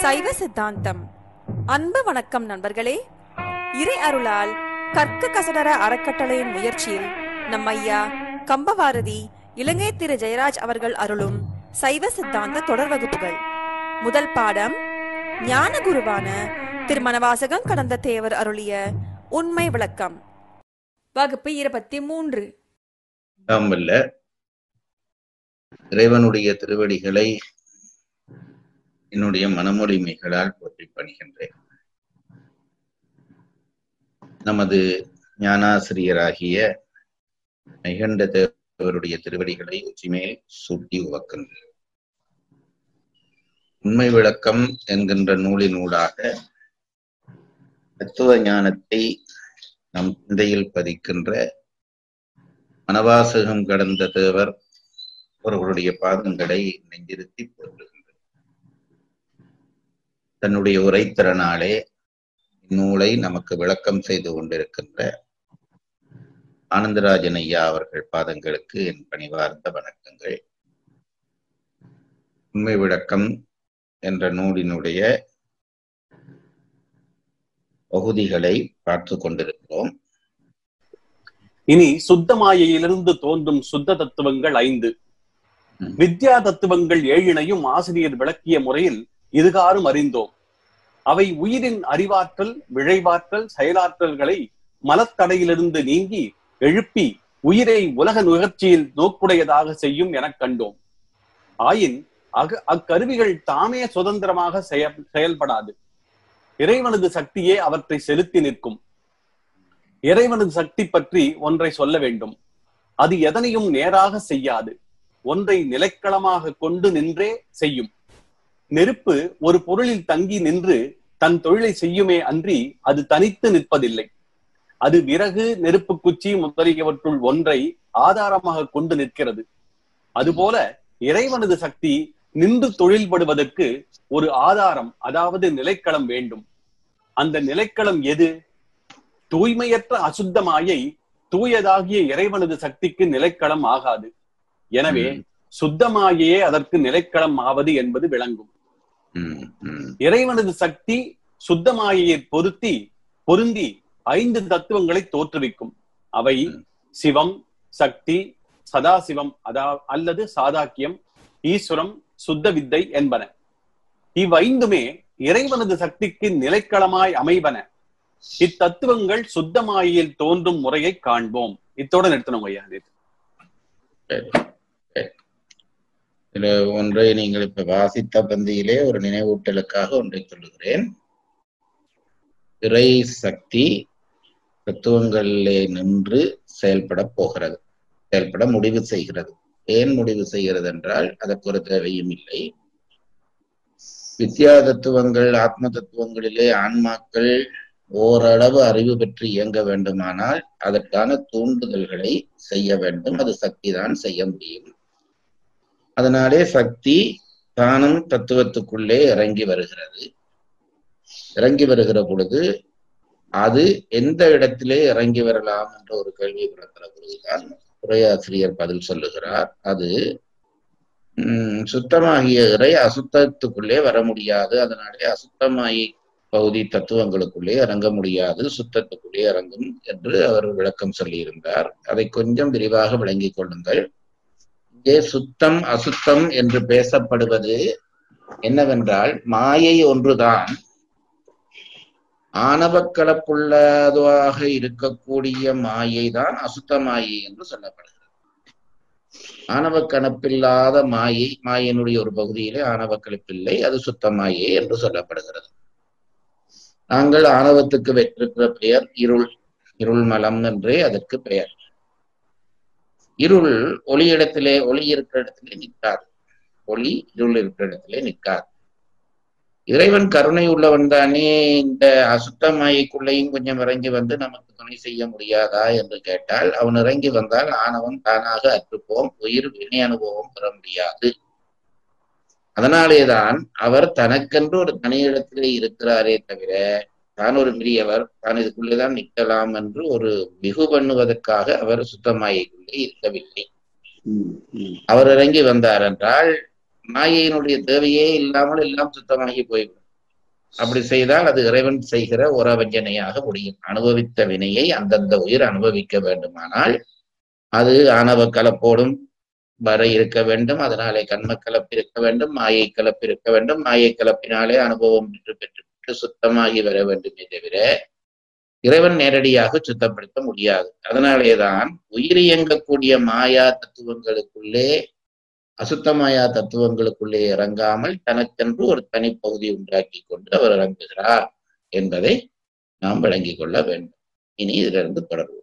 சைவ சித்தாந்தம் அன்பு வணக்கம் நண்பர்களே இறை அருளால் கற்க கசடர அறக்கட்டளையின் முயற்சியில் நம் ஐயா கம்பவாரதி இலங்கை திரு ஜெயராஜ் அவர்கள் அருளும் சைவ சித்தாந்த தொடர் வகுப்புகள் முதல் பாடம் ஞான குருவான திருமணவாசகம் கடந்த தேவர் அருளிய உண்மை விளக்கம் வகுப்பு இருபத்தி மூன்று வல்ல இறைவனுடைய திருவடிகளை என்னுடைய மனமொழிமைகளால் போற்றி பணிகின்றேன் நமது ஞானாசிரியராகிய மெகண்ட தேவருடைய திருவடிகளை உச்சிமேல் சூட்டி உவக்கின்றேன் உண்மை விளக்கம் என்கின்ற நூலினூடாக தத்துவ ஞானத்தை நம் சிந்தையில் பதிக்கின்ற மனவாசகம் கடந்த தேவர் அவர்களுடைய பாதங்களை நெஞ்சிருத்தி போற்றுகின்றது தன்னுடைய உரைத்திறனாலே இந்நூலை நமக்கு விளக்கம் செய்து கொண்டிருக்கின்ற ஆனந்தராஜன் ஐயா அவர்கள் பாதங்களுக்கு என் பணிவார்ந்த வணக்கங்கள் உண்மை விளக்கம் என்ற நூலினுடைய பகுதிகளை பார்த்து கொண்டிருக்கிறோம் இனி சுத்த மாயையிலிருந்து தோன்றும் சுத்த தத்துவங்கள் ஐந்து ம். வித்யா தத்துவங்கள் ஏழினையும் ஆசிரியர் விளக்கிய முறையில் இதுகாரும் அறிந்தோம் அவை உயிரின் அறிவாற்றல் விழைவாற்றல் செயலாற்றல்களை மலத்தடையிலிருந்து நீங்கி எழுப்பி உயிரை உலக நுகர்ச்சியில் நோக்குடையதாக செய்யும் எனக் கண்டோம் ஆயின் அக அக்கருவிகள் தாமே சுதந்திரமாக செயல் செயல்படாது இறைவனது சக்தியே அவற்றை செலுத்தி நிற்கும் இறைவனது சக்தி பற்றி ஒன்றை சொல்ல வேண்டும் அது எதனையும் நேராக செய்யாது ஒன்றை நிலைக்களமாக கொண்டு நின்றே செய்யும் நெருப்பு ஒரு பொருளில் தங்கி நின்று தன் தொழிலை செய்யுமே அன்றி அது தனித்து நிற்பதில்லை அது விறகு நெருப்பு குச்சி முதலியவற்றுள் ஒன்றை ஆதாரமாக கொண்டு நிற்கிறது அதுபோல இறைவனது சக்தி நின்று தொழில்படுவதற்கு ஒரு ஆதாரம் அதாவது நிலைக்களம் வேண்டும் அந்த நிலைக்களம் எது தூய்மையற்ற அசுத்தமாயை தூயதாகிய இறைவனது சக்திக்கு நிலைக்களம் ஆகாது எனவே ம், சுத்தமாயே அதற்கு நிலைக்களம் ஆவது என்பது விளங்கும் ம், ம், இறைவனது சக்தி சுத்தமாயை பொருத்தி பொருந்தி ஐந்து தத்துவங்களை தோற்றுவிக்கும் அவை ம். சிவம் சக்தி சதாசிவம் அதா அல்லது சாதாக்கியம் ஈஸ்வரம் சுத்த வித்தை என்பன இவ்வைந்துமே இறைவனது சக்திக்கு நிலைக்களமாய் அமைவன இத்தத்துவங்கள் சுத்தமாயில் தோன்றும் முறையை காண்போம் இத்தோட நிறுத்தணும் ஐயா இது. சரி, சரி. இதுல ஒன்றை நீங்கள் இப்ப வாசித்த பந்தியிலே ஒரு நினைவூட்டலுக்காக ஒன்றை சொல்லுகிறேன் இறை சக்தி தத்துவங்களிலே நின்று செயல்பட போகிறது செயல்பட முடிவு செய்கிறது ஏன் முடிவு செய்கிறது என்றால் அதற்கு ஒரு தேவையும் இல்லை வித்யா தத்துவங்கள் ஆத்ம தத்துவங்களிலே ஆன்மாக்கள் ஓரளவு அறிவு பெற்று இயங்க வேண்டுமானால் அதற்கான தூண்டுதல்களை செய்ய வேண்டும் அது சக்தி தான் செய்ய முடியும் அதனாலே சக்தி தானும் தத்துவத்துக்குள்ளே இறங்கி வருகிறது இறங்கி வருகிற பொழுது அது எந்த இடத்திலே இறங்கி வரலாம் என்ற ஒரு கேள்வி பிறக்கிற பொழுதுதான் உரையாசிரியர் பதில் சொல்லுகிறார் அது உம் சுத்தமாகிய இறை அசுத்தத்துக்குள்ளே வர முடியாது அதனாலே அசுத்தமாகி பகுதி தத்துவங்களுக்குள்ளே இறங்க முடியாது சுத்தத்துக்குள்ளே இறங்கும் என்று அவர் விளக்கம் சொல்லியிருந்தார் அதை கொஞ்சம் விரிவாக விளங்கிக் கொள்ளுங்கள் இங்கே சுத்தம் அசுத்தம் என்று பேசப்படுவது என்னவென்றால் மாயை ஒன்றுதான் ஆணவக்கலப்புள்ளதாக இருக்கக்கூடிய மாயை தான் அசுத்த மாயை என்று சொல்லப்படுகிறது ஆணவ கணப்பில்லாத மாயை மாயினுடைய ஒரு பகுதியிலே ஆணவ கலப்பில்லை அது சுத்த மாயை என்று சொல்லப்படுகிறது நாங்கள் ஆணவத்துக்கு பெற்றிருக்கிற பெயர் இருள் இருள் மலம் என்றே அதற்கு பெயர் இருள் ஒளி இடத்திலே ஒளி இருக்கிற இடத்திலே நிற்காது ஒளி இருள் இருக்கிற இடத்திலே நிற்காது இறைவன் கருணை உள்ளவன் தானே இந்த அசுத்த மாயைக்குள்ளேயும் கொஞ்சம் இறங்கி வந்து நமக்கு துணை செய்ய முடியாதா என்று கேட்டால் அவன் இறங்கி வந்தால் ஆணவம் தானாக அற்றுப்போம் உயிர் வினை அனுபவம் பெற முடியாது அதனாலேதான் அவர் தனக்கென்று ஒரு தனியிடத்திலே இருக்கிறாரே தவிர தான் ஒரு மிரியவர் தான் இதுக்குள்ளேதான் நிற்கலாம் என்று ஒரு மிகு பண்ணுவதற்காக அவர் சுத்தமாயைக்குள்ளே இருக்கவில்லை அவர் இறங்கி வந்தார் என்றால் மாயையினுடைய தேவையே இல்லாமல் எல்லாம் சுத்தமாகி போய்விடும் அப்படி செய்தால் அது இறைவன் செய்கிற உறவஞ்சனையாக முடியும் அனுபவித்த வினையை அந்தந்த உயிர் அனுபவிக்க வேண்டுமானால் அது ஆணவ கலப்போடும் வர இருக்க வேண்டும் அதனாலே கண்ம கலப்பு இருக்க வேண்டும் மாயை கலப்பு இருக்க வேண்டும் மாயை கலப்பினாலே அனுபவம் பெற்று பெற்று பெற்று சுத்தமாகி வர வேண்டுமே தவிர இறைவன் நேரடியாக சுத்தப்படுத்த முடியாது அதனாலேதான் உயிர் இயங்கக்கூடிய மாயா தத்துவங்களுக்குள்ளே அசுத்த மாயா தத்துவங்களுக்குள்ளே இறங்காமல் தனக்கென்று ஒரு தனிப்பகுதி உண்டாக்கி கொண்டு அவர் இறங்குகிறார் என்பதை நாம் விளங்கிக் கொள்ள வேண்டும் இனி இதிலிருந்து தொடர்வோம்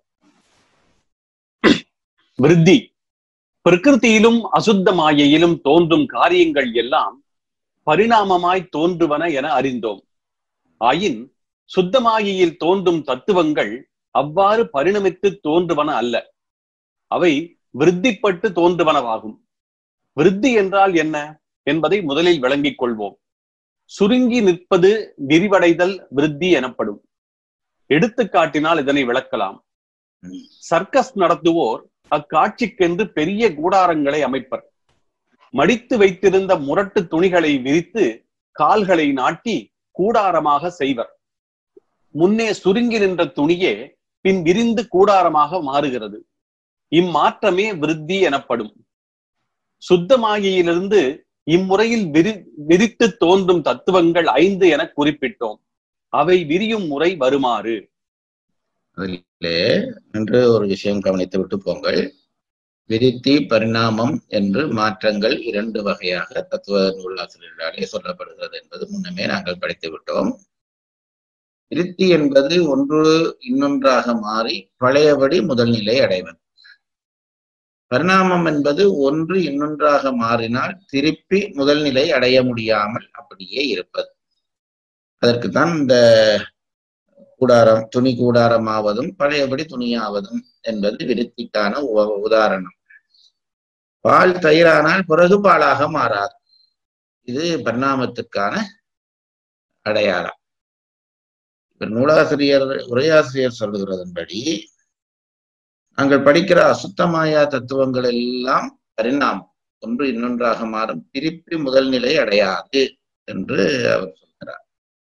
விருத்தி பிரகிருதியிலும் அசுத்த மாயையிலும் தோன்றும் காரியங்கள் எல்லாம் பரிணாமமாய் தோன்றுவன என அறிந்தோம் ஆயின் சுத்தமாயியில் தோன்றும் தத்துவங்கள் அவ்வாறு பரிணமித்து தோன்றுவன அல்ல அவை விருத்திப்பட்டு தோன்றுவனவாகும் விருத்தி என்றால் என்ன என்பதை முதலில் விளங்கிக் கொள்வோம் சுருங்கி நிற்பது விரிவடைதல் விருத்தி எனப்படும் எடுத்துக்காட்டினால் இதனை விளக்கலாம் சர்க்கஸ் நடத்துவோர் அக்காட்சிக்கென்று பெரிய கூடாரங்களை அமைப்பர் மடித்து வைத்திருந்த முரட்டு துணிகளை விரித்து கால்களை நாட்டி கூடாரமாக செய்வர் முன்னே சுருங்கி நின்ற துணியே பின் விரிந்து கூடாரமாக மாறுகிறது இம்மாற்றமே விருத்தி எனப்படும் சுத்தமாகியிலிருந்து இம்முறையில் விரி விரித்து தோன்றும் தத்துவங்கள் ஐந்து என குறிப்பிட்டோம் அவை விரியும் முறை வருமாறு அதிலே என்று ஒரு விஷயம் கவனித்து விட்டு போங்கள் விருத்தி பரிணாமம் என்று மாற்றங்கள் இரண்டு வகையாக தத்துவ நூலாசிரியர்களாலே சொல்லப்படுகிறது என்பது முன்னமே நாங்கள் படித்து விட்டோம் விருத்தி என்பது ஒன்று இன்னொன்றாக மாறி பழையபடி முதல் நிலை அடைவது பரிணாமம் என்பது ஒன்று இன்னொன்றாக மாறினால் திருப்பி முதல் நிலை அடைய முடியாமல் அப்படியே இருப்பது அதற்குத்தான் இந்த கூடாரம் துணி கூடாரமாவதும் பழையபடி துணியாவதும் என்பது விருத்திக்கான உ- உதாரணம் பால் தயிரானால் பிறகு பாலாக மாறாது இது பரிணாமத்திற்கான அடையாளம் இப்ப நூலாசிரியர் உரையாசிரியர் சொல்லுகிறதன்படி நாங்கள் படிக்கிற அசுத்தமாயா தத்துவங்கள் எல்லாம் பரிணாமம் ஒன்று இன்னொன்றாக மாறும் திருப்பி முதல் நிலை அடையாது என்று அவர் சொல்கிறார்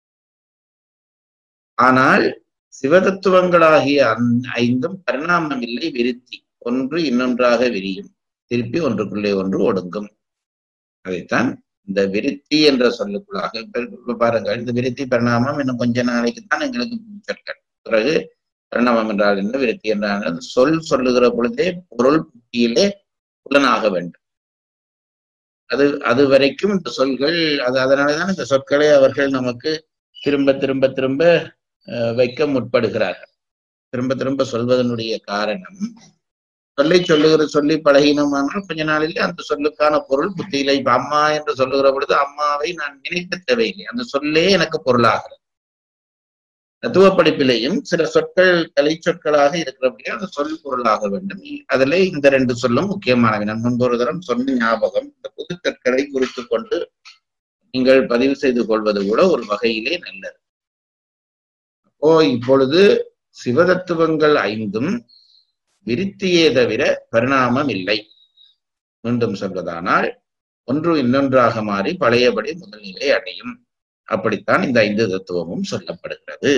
ஆனால் சிவதத்துவங்களாகிய அந்த ஐந்தும் பரிணாமம் இல்லை விருத்தி ஒன்று இன்னொன்றாக விரியும் திருப்பி ஒன்றுக்குள்ளே ஒன்று ஒடுங்கும் அதைத்தான் இந்த விருத்தி என்ற சொல்லுக்குள்ளாக இப்ப இப்ப பாருங்கள் இந்த விருத்தி பரிணாமம் இன்னும் கொஞ்ச நாளைக்கு தான் எங்களுக்கு சொற்கள் பிறகு பரிணாமம் என்றால் என்ன விருத்தி என்றால் என்ன? சொல் சொல்லுகிற பொழுதே பொருள் புத்தியிலே புலனாக வேண்டும் அது அது வரைக்கும் இந்த சொல்கள் அது அதனாலதான் இந்த சொற்களை அவர்கள் நமக்கு திரும்ப திரும்ப திரும்ப அஹ், வைக்க முற்படுகிறார்கள் திரும்ப திரும்ப சொல்வதனுடைய காரணம் சொல்லை சொல்லுகிற சொல்லி பழகினோமானால் கொஞ்ச நாளிலே அந்த சொல்லுக்கான பொருள் புத்தியில இப்ப அம்மா என்று சொல்லுகிற பொழுது அம்மாவை நான் நினைக்க தேவையில்லை அந்த சொல்லே எனக்கு பொருளாகிறது தத்துவ படிப்பிலேயும் சில சொற்கள் கலை சொற்களாக இருக்கிறபடியே அந்த சொல் பொருளாக வேண்டும் அதுல இந்த ரெண்டு சொல்லும் முக்கியமானவை நான் முன்பு ஒரு தரம் சொன்ன ஞாபகம் இந்த புது சொற்களை குறித்து கொண்டு நீங்கள் பதிவு செய்து கொள்வது கூட ஒரு வகையிலே நல்லது அப்போ இப்பொழுது சிவதத்துவங்கள் ஐந்தும் விருத்தியே தவிர பரிணாமம் இல்லை மீண்டும் சொல்வதானால் ஒன்று இன்னொன்றாக மாறி பழையபடி முதல்நிலை அடையும் அப்படித்தான் இந்த ஐந்து தத்துவமும் சொல்லப்படுகிறது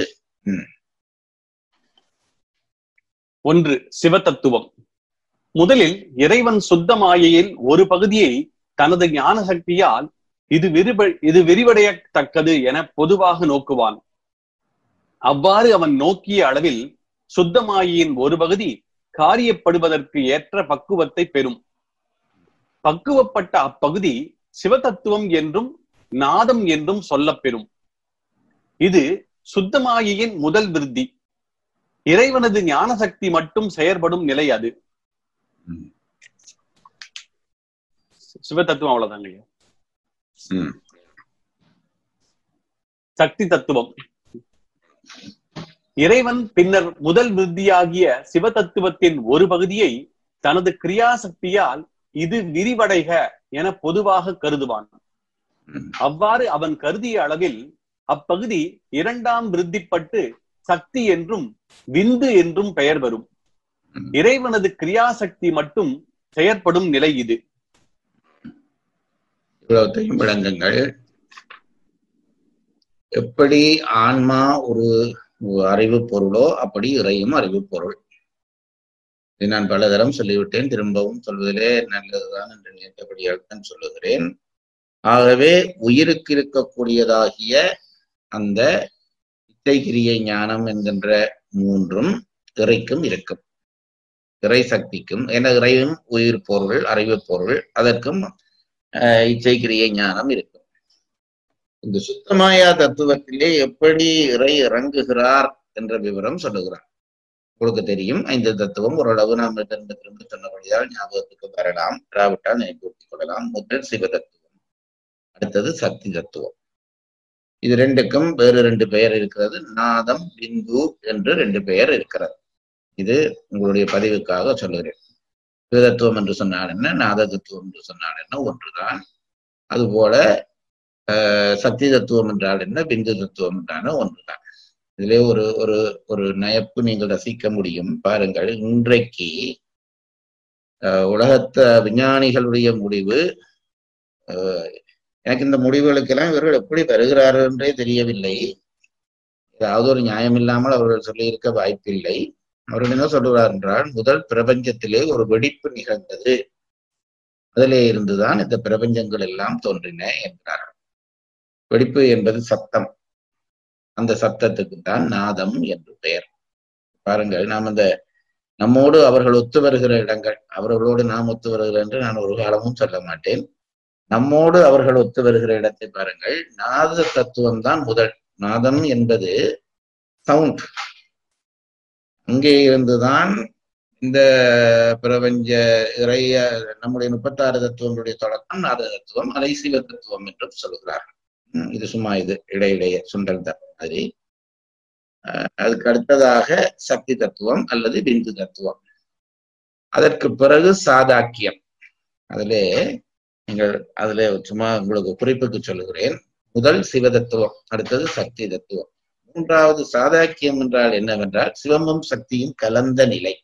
ஒன்று சிவதத்துவம் முதலில் இறைவன் சுத்த மாயையில் ஒரு பகுதியை தனது ஞான சக்தியால் இது விரிவ இது விரிவடையத்தக்கது என பொதுவாக நோக்குவான் அவ்வாறு அவன் நோக்கிய அளவில் சுத்த மாயையின் ஒரு பகுதி காரியப்படுவதற்கு ஏற்ற பக்குவத்தை பெறும் பக்குவப்பட்ட அப்பகுதி சிவதத்துவம் என்றும் நாதம் என்றும் சொல்லப்பெறும் இது சுத்தமாயியின் முதல் விருத்தி இறைவனது ஞான சக்தி மட்டும் செயற்படும் நிலை அது ம். சிவதத்துவம் அவ்வளவுதாங்க ஐயா. ம். சக்தி தத்துவம் இறைவன் பின்னர் முதல் விருத்தியாகிய சிவதத்துவத்தின் ஒரு பகுதியை தனது கிரியாசக்தியால் இது விரிவடைக என பொதுவாக கருதுவான் ம். அவ்வாறு அவன் கருதிய அளவில் அப்பகுதி இரண்டாம் விருத்திப்பட்டு சக்தி என்றும் விந்து என்றும் பெயர் வரும் ம். இறைவனது கிரியாசக்தி மட்டும் செயற்படும் நிலை இது இவ்வளவுத்தையும் விளங்குங்கள் எப்படி ஆன்மா ஒரு அறிவு பொருளோ அப்படி இறையும் அறிவு பொருள் இதை நான் பலதரம் சொல்லிவிட்டேன் திரும்பவும் சொல்வதிலே நல்லதுதான் என்று நினைத்தபடியால் தான் சொல்லுகிறேன் ஆகவே உயிருக்கு இருக்கக்கூடியதாகிய அந்த இச்சைகிரியை ஞானம் என்கின்ற மூன்றும் இறைக்கும் இருக்கும் இறை சக்திக்கும் என இறையும் உயிர் பொருள் அறிவு பொருள் அதற்கும் அஹ், இச்சைக்கிரியை ஞானம் இருக்கும் இந்த சுத்தமாயா தத்துவத்திலே எப்படி இறை இறங்குகிறார் என்ற விவரம் சொல்லுகிறார் உங்களுக்கு தெரியும் ஐந்து தத்துவம் ஓரளவு நாம் திரும்ப திரும்ப சொன்னபடியால் ஞாபகத்துக்கு வரலாம் இராவிட்டால் நினைப்பூர்த்திக் கொள்ளலாம் முதல் சிவ தத்துவம் அடுத்தது சக்தி தத்துவம் இது ரெண்டுக்கும் வேறு ரெண்டு பெயர் இருக்கிறது நாதம் பிந்து என்று ரெண்டு பெயர் இருக்கிறது இது உங்களுடைய பதிவுக்காக சொல்லுகிறேன் சிவதத்துவம் என்று சொன்னால் என்ன நாத தத்துவம் என்று சொன்னால் என்ன ஒன்றுதான் அதுபோல அஹ், சக்தி தத்துவம் என்றால் என்ன பிந்து தத்துவம் என்றால் ஒன்றுதான் இதிலே ஒரு ஒரு ஒரு நயப்பு நீங்கள் ரசிக்க முடியும் பாருங்கள் இன்றைக்கு அஹ், உலகத்த விஞ்ஞானிகளுடைய முடிவு அஹ், எனக்கு இந்த முடிவுகளுக்கெல்லாம் இவர்கள் எப்படி வருகிறார்கள் என்றே தெரியவில்லை ஏதாவது ஒரு நியாயம் இல்லாமல் அவர்கள் சொல்லியிருக்க வாய்ப்பில்லை அவர்கள் என்ன சொல்லுவார் என்றால் முதல் பிரபஞ்சத்திலே ஒரு வெடிப்பு நிகழ்ந்தது அதிலே இருந்துதான் இந்த பிரபஞ்சங்கள் எல்லாம் தோன்றின என்கிறார் வெடிப்பு என்பது சத்தம் அந்த சத்தத்துக்கு தான் நாதம் என்று பெயர் பாருங்கள் நாம் அந்த நம்மோடு அவர்கள் ஒத்து வருகிற இடங்கள் அவர்களோடு நாம் ஒத்து வருகிறோம் என்று நான் ஒரு காலமும் சொல்ல மாட்டேன் நம்மோடு அவர்கள் ஒத்து வருகிற இடத்தை பாருங்கள் நாத தத்துவம் தான் முதல் நாதம் என்பது சவுண்ட் அங்கே இருந்துதான் இந்த பிரபஞ்ச இறைய நம்முடைய முப்பத்தாறு தத்துவங்களுடைய தொடக்கம் நாத தத்துவம் அலை சிவ தத்துவம் என்றும் சொல்கிறார்கள் உம் இது சும்மா இது இடையிடையே சுண்டல் தான் மாதிரி அஹ் அதுக்கு அடுத்ததாக சக்தி தத்துவம் அல்லது பிந்து தத்துவம் அதற்கு பிறகு சாதாக்கியம் அதிலே நீங்கள் அதிலே சும்மா உங்களுக்கு குறிப்புக்கு சொல்லுகிறேன் முதல் சிவ தத்துவம் அடுத்தது சக்தி தத்துவம் மூன்றாவது சாதாக்கியம் என்றால் என்னவென்றால் சிவமும் சக்தியும் கலந்த நிலை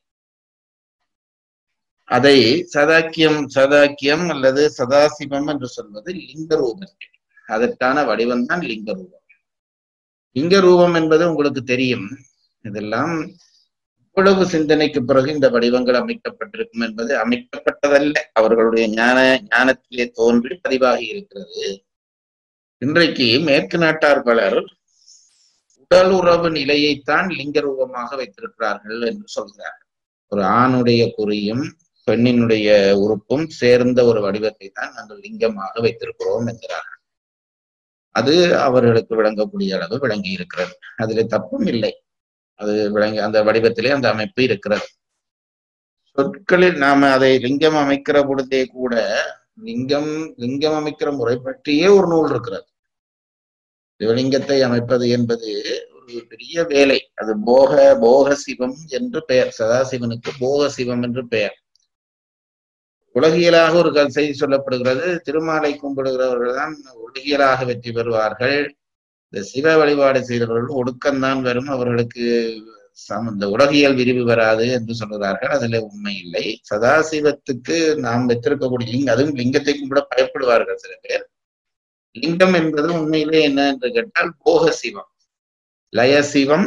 அதை சதாக்கியம் சதாக்கியம் அல்லது சதாசிவம் என்று சொல்வது லிங்க ரூபத்தில் அதற்கான வடிவம் தான் லிங்க ரூபம் லிங்க ரூபம் என்பது உங்களுக்கு தெரியும் இதெல்லாம் இவ்வளவு சிந்தனைக்கு பிறகு இந்த வடிவங்கள் அமைக்கப்பட்டிருக்கும் என்பது அமைக்கப்பட்டதல்ல அவர்களுடைய ஞான ஞானத்திலே தோன்றி பதிவாகி இருக்கிறது இன்றைக்கு மேற்கு நாட்டார் பலர் உடல் உறவு நிலையைத்தான் லிங்க ரூபமாக வைத்திருக்கிறார்கள் என்று சொல்கிறார்கள் ஒரு ஆணுடைய குறியும் பெண்ணினுடைய உறுப்பும் சேர்ந்த ஒரு வடிவத்தை தான் நாங்கள் லிங்கமாக வைத்திருக்கிறோம் என்கிறார்கள் அது அவர்களுக்கு விளங்கக்கூடிய அளவு விளங்கி இருக்கிறது அதிலே தப்பும் இல்லை அது விளங்கி அந்த வடிவத்திலே அந்த அமைப்பு இருக்கிறது சொற்களில் நாம அதை லிங்கம் அமைக்கிற பொழுதே கூட லிங்கம் லிங்கம் அமைக்கிற முறை பற்றியே ஒரு நூல் இருக்கிறது சிவலிங்கத்தை அமைப்பது என்பது ஒரு பெரிய வேலை அது போக போக சிவம் என்று பெயர் சதாசிவனுக்கு போக சிவம் என்று பெயர் உலகியலாக ஒரு கல் செய்தி சொல்லப்படுகிறது திருமாலை கும்பிடுகிறவர்கள் தான் உலகியலாக வெற்றி பெறுவார்கள் இந்த சிவ வழிபாடு செய்தவர்கள் ஒடுக்கம்தான் வரும் அவர்களுக்கு சம இந்த உலகியல் விரிவு வராது என்று சொல்கிறார்கள் அதுல உண்மை இல்லை சதாசிவத்துக்கு நாம் வைத்திருக்கக்கூடிய லிங்கம் அதுவும் லிங்கத்தை கும்பிட பயப்படுவார்கள் சில பேர் லிங்கம் என்பது உண்மையிலே என்ன என்று கேட்டால் போக சிவம் லய சிவம்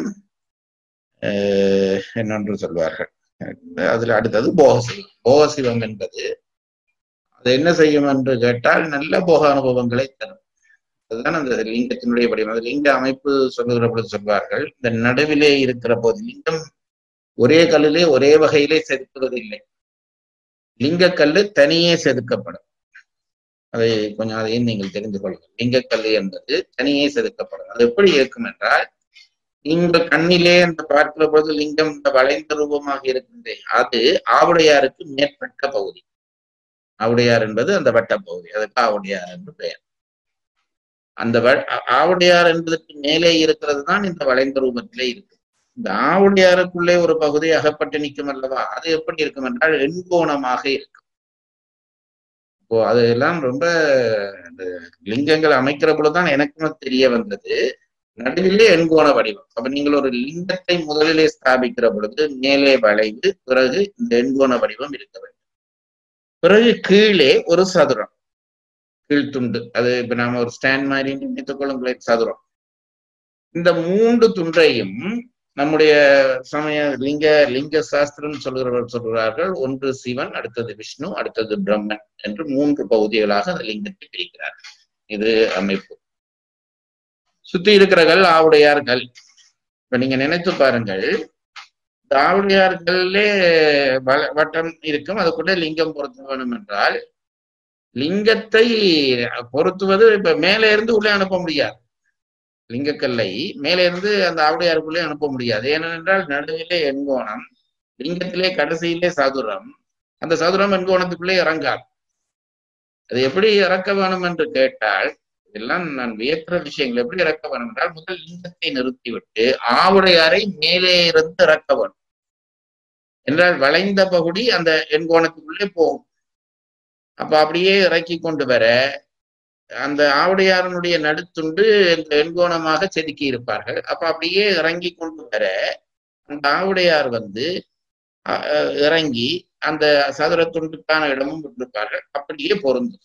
என்னொன்று சொல்வார்கள் அதுல அடுத்தது போக சிவம் போக சிவம் என்பது அது என்ன செய்யும் என்று கேட்டால் நல்ல போக அனுபவங்களை தரும் அதுதான் அந்த லிங்கத்தினுடைய வடிவம் அது லிங்க அமைப்பு சொல்லுகிற பொழுது சொல்வார்கள் இந்த நடுவிலே இருக்கிற போது லிங்கம் ஒரே கல்லிலே ஒரே வகையிலே செதுக்குவது இல்லை லிங்க கல்லு தனியே செதுக்கப்படும் அதை கொஞ்சம் அதையும் நீங்கள் தெரிந்து கொள்ளுங்கள் லிங்கக்கல்லு என்பது தனியே செதுக்கப்படும் அது எப்படி இருக்கும் என்றால் நீங்கள் கண்ணிலே அந்த பார்க்கிற பொழுது லிங்கம் இந்த வளைந்த ரூபமாக இருக்கின்றே அது ஆவுடையாருக்கு மேற்பட்ட பகுதி ஆவுடையார் என்பது அந்த வட்ட பகுதி அதுக்கு ஆவுடையார் என்று பெயர் அந்த ஆவுடையார் என்பதற்கு மேலே இருக்கிறது தான் இந்த வளைந்த ரூபத்திலே இருக்கு இந்த ஆவுடையாருக்குள்ளே ஒரு பகுதி அகப்பட்டு நிற்கும் அல்லவா அது எப்படி இருக்கும் என்றால் எண்கோணமாக இருக்கும் இப்போ அதெல்லாம் ரொம்ப இந்த லிங்கங்கள் அமைக்கிற பொழுதுதான் எனக்கும் தெரிய வந்தது நடுவிலே எண்கோண வடிவம் அப்ப நீங்கள் ஒரு லிங்கத்தை முதலிலே ஸ்தாபிக்கிற பொழுது மேலே வளைவு பிறகு இந்த எண்கோண வடிவம் இருக்க வேண்டும் பிறகு கீழே ஒரு சதுரம் கீழ்த்துண்டு அது இப்ப நாம ஒரு ஸ்டாண்ட் மாதிரி நினைத்துக் கொள்ளுங்களேன் சதுரம் இந்த மூன்று துன்றையும் நம்முடைய சமய லிங்க லிங்க சாஸ்திரம் சொல்கிறவர் சொல்கிறார்கள் ஒன்று சிவன் அடுத்தது விஷ்ணு அடுத்தது பிரம்மன் என்று மூன்று பகுதிகளாக அந்த லிங்கத்தை பிரிக்கிறார்கள் இது அமைப்பு சுத்தி இருக்கிறகள் ஆவுடையார்கள் இப்ப நீங்க நினைத்து பாருங்கள் இந்த ஆவுடையார்களே வ- வட்டம் இருக்கும் அதுக்குள்ள லிங்கம் பொருத்த வேண்டும் என்றால் லிங்கத்தை பொருத்துவது இப்ப மேலே இருந்து உள்ளே அனுப்ப முடியாது லிங்கக்கல்லை மேலே இருந்து அந்த ஆவுடையாருக்குள்ளே அனுப்ப முடியாது ஏனென்றால் நடுவிலே எண்கோணம் லிங்கத்திலே கடைசியிலே சதுரம் அந்த சதுரம் எண்கோணத்துக்குள்ளே இறங்காது அது எப்படி இறக்க வேணும் என்று கேட்டால் இதெல்லாம் நான் வியக்கிற விஷயங்கள் எப்படி இறக்க வேணும் என்றால் முதல் லிங்கத்தை நிறுத்திவிட்டு ஆவுடையாரை மேலே இருந்து இறக்க வேண்டும் என்றால் வளைந்த பகுதி அந்த எண்கோணத்துக்குள்ளே போகும் அப்ப அப்படியே இறக்கி கொண்டு வர அந்த ஆவுடையாரனுடைய நடுத்துண்டு இந்த எண்கோணமாக செதுக்கி இருப்பார்கள் அப்ப அப்படியே இறங்கி கொண்டு வர அந்த ஆவுடையார் வந்து அஹ், அஹ், இறங்கி அந்த சதுர துண்டுக்கான இடமும் விட்டிருப்பார்கள் அப்படியே பொருந்தும்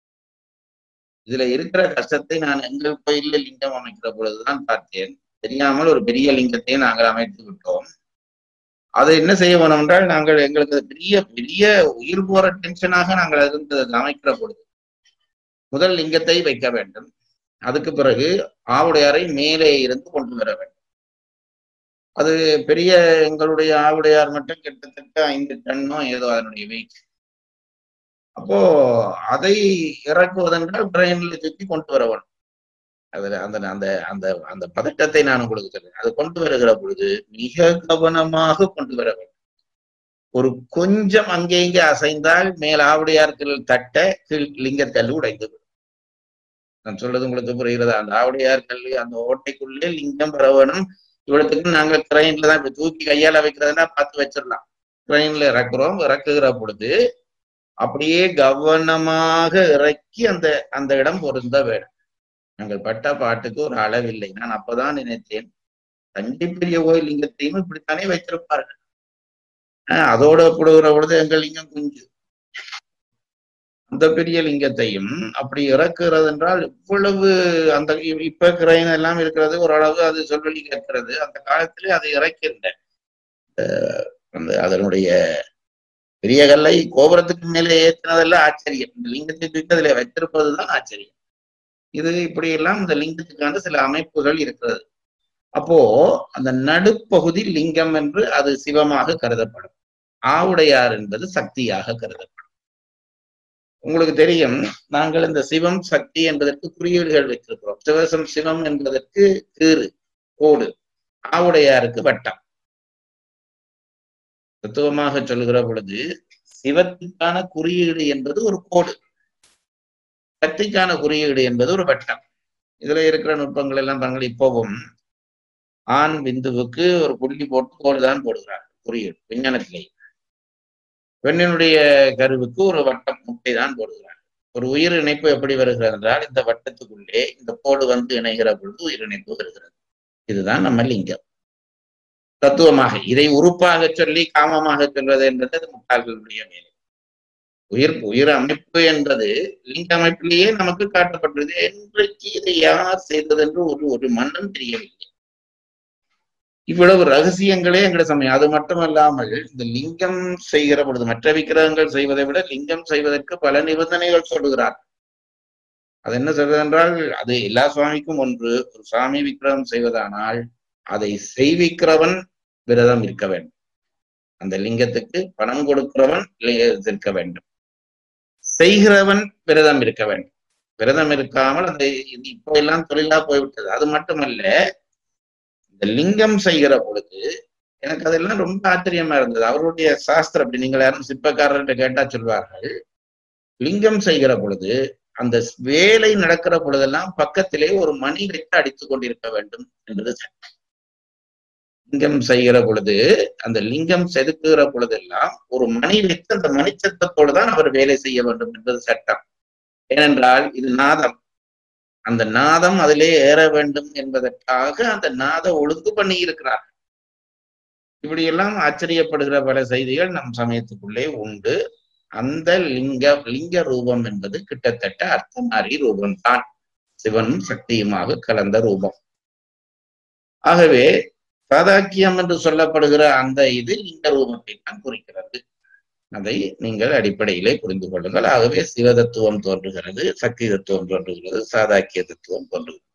இதுல இருக்கிற கஷ்டத்தை நான் எங்கள் கோயில்ல லிங்கம் அமைக்கிற பொழுதுதான் பார்த்தேன் தெரியாமல் ஒரு பெரிய லிங்கத்தை நாங்கள் அமைத்து விட்டோம் அதை என்ன செய்ய வேணும் என்றால் நாங்கள் எங்களுக்கு அது பெரிய பெரிய உயிர் போற டென்ஷனாக நாங்கள் இருந்து அதை அமைக்கிற பொழுது முதல் லிங்கத்தை வைக்க வேண்டும் அதுக்கு பிறகு ஆவுடையாரை மேலே இருந்து கொண்டு வர வேண்டும் அது பெரிய எங்களுடைய ஆவுடையார் மட்டும் கிட்டத்தட்ட ஐந்து டன்னோ ஏதோ அதனுடைய வெயிட் அப்போ அதை இறக்குவதென்றால் பிரெயின்ல சுற்றி கொண்டு வர வேண்டும் அதுல அந்த அந்த அந்த அந்த பதட்டத்தை நான் உங்களுக்கு சொல்றேன் அது கொண்டு வருகிற பொழுது மிக கவனமாக கொண்டு வர வேண்டும் ஒரு கொஞ்சம் அங்கே இங்கே அசைந்தால் மேல் ஆவுடையார்கள் தட்ட கீழ் லிங்கக்கல் உடைந்து விடும் நான் சொல்றது உங்களுக்கு புரிகிறதா அந்த ஆவுடையார் கல் அந்த ஓட்டைக்குள்ளே லிங்கம் பெற வேணும் இவ்வளவுக்கு நாங்க கிரைன்ல தான் இப்ப தூக்கி கையால வைக்கிறதுனா பார்த்து வச்சிடலாம் கிரைன்ல இறக்குறோம் இறக்குகிற பொழுது அப்படியே கவனமாக இறக்கி அந்த அந்த இடம் பொருந்த வேணும் நாங்கள் பட்ட பாட்டுக்கு ஒரு அளவில்லை நான் அப்பதான் நினைத்தேன் தஞ்சை பெரிய கோயில் லிங்கத்தையும் இப்படித்தானே வைத்திருப்பார்கள் ஆஹ் அதோட ஒப்பிடுகிற பொழுது எங்கள் லிங்கம் குஞ்சு அந்த பெரிய லிங்கத்தையும் அப்படி இறக்குறது என்றால் இவ்வளவு அந்த இ- இப்ப கிரைன் எல்லாம் இருக்கிறது ஓரளவு அது சொல்வழி கேட்கிறது அந்த காலத்திலே அதை இறக்கின்ற அஹ் அந்த அதனுடைய பெரிய கல்லை கோபுரத்துக்கு மேலே ஏற்றினதெல்லாம் ஆச்சரியம் இந்த லிங்கத்தை தூக்கி அதில் வைத்திருப்பதுதான் ஆச்சரியம் இது இப்படி எல்லாம் இந்த லிங்கத்துக்கான சில அமைப்புகள் இருக்கிறது அப்போ அந்த நடுப்பகுதி லிங்கம் என்று அது சிவமாக கருதப்படும் ஆவுடையார் என்பது சக்தியாக கருதப்படும் உங்களுக்கு தெரியும் நாங்கள் இந்த சிவம் சக்தி என்பதற்கு குறியீடுகள் வைத்திருக்கிறோம் சிவசம் சிவம் என்பதற்கு கீறு கோடு ஆவுடையாருக்கு வட்டம் தத்துவமாக சொல்லுகிற பொழுது சிவத்துக்கான குறியீடு என்பது ஒரு கோடு சக்திக்கான குறியீடு என்பது ஒரு வட்டம் இதுல இருக்கிற நுட்பங்கள் எல்லாம் பாருங்கள் இப்போவும் ஆண் பிந்துவுக்கு ஒரு புள்ளி போட்டு கோடு தான் போடுகிறார் குறியீடு விஞ்ஞானத்திலே பெண்ணினுடைய கருவுக்கு ஒரு வட்டம் முட்டை தான் போடுகிறார் ஒரு உயிர் இணைப்பு எப்படி வருகிறது என்றால் இந்த வட்டத்துக்குள்ளே இந்த கோடு வந்து இணைகிற பொழுது உயிர் இணைப்பு வருகிறது இதுதான் நம்ம லிங்கம் தத்துவமாக இதை உறுப்பாக சொல்லி காமமாக சொல்வது என்பது அது முட்டாள்களுடைய வேலை உயிர் உயிர் அமைப்பு என்பது லிங்க அமைப்பிலேயே நமக்கு காட்டப்பட்டது என்றைக்கு இதை யார் செய்தது என்று ஒரு ஒரு மண்ணும் தெரியவில்லை இவ்வளவு ரகசியங்களே எங்கட சமயம் அது மட்டுமல்லாமல் இந்த லிங்கம் செய்கிற பொழுது மற்ற விக்கிரகங்கள் செய்வதை விட லிங்கம் செய்வதற்கு பல நிபந்தனைகள் சொல்லுகிறார் அது என்ன சொல்றது என்றால் அது எல்லா சுவாமிக்கும் ஒன்று ஒரு சாமி விக்கிரகம் செய்வதானால் அதை செய்விக்கிறவன் விரதம் இருக்க வேண்டும் அந்த லிங்கத்துக்கு பணம் கொடுக்கிறவன் லி- இருக்க வேண்டும் செய்கிறவன் விரதம் இருக்க வேண்டும் விரதம் இருக்காமல் அந்த இது இப்ப எல்லாம் தொழிலா போய்விட்டது அது மட்டுமல்ல இந்த லிங்கம் செய்கிற பொழுது எனக்கு அதெல்லாம் ரொம்ப ஆச்சரியமா இருந்தது அவருடைய சாஸ்திரம் அப்படி நீங்கள் யாரும் சிற்பக்காரர்கிட்ட கேட்டா சொல்வார்கள் லிங்கம் செய்கிற பொழுது அந்த வேலை நடக்கிற பொழுதெல்லாம் பக்கத்திலே ஒரு மணி வைத்து அடித்துக் கொண்டிருக்க வேண்டும் என்பது சட்டம் லிங்கம் செய்கிற பொழுது அந்த லிங்கம் செதுக்குகிற பொழுதெல்லாம் ஒரு மணி வைத்து அந்த மணிச்சத்தத்தோடு தான் அவர் வேலை செய்ய வேண்டும் என்பது சட்டம் ஏனென்றால் இது நாதம் அந்த நாதம் அதிலே ஏற வேண்டும் என்பதற்காக அந்த நாத ஒழுங்கு பண்ணி இருக்கிறார் இப்படியெல்லாம் ஆச்சரியப்படுகிற பல செய்திகள் நம் சமயத்துக்குள்ளே உண்டு அந்த லிங்க லிங்க ரூபம் என்பது கிட்டத்தட்ட அர்த்தநாரி ரூபம் தான் சிவனும் சக்தியுமாக கலந்த ரூபம் ஆகவே சாதாக்கியம் என்று சொல்லப்படுகிற அந்த இது இந்த ரூபத்தை தான் குறிக்கிறது அதை நீங்கள் அடிப்படையிலே புரிந்து கொள்ளுங்கள் ஆகவே சிவ தத்துவம் தோன்றுகிறது சக்தி தத்துவம் தோன்றுகிறது சாதாக்கிய தத்துவம் தோன்றுகிறது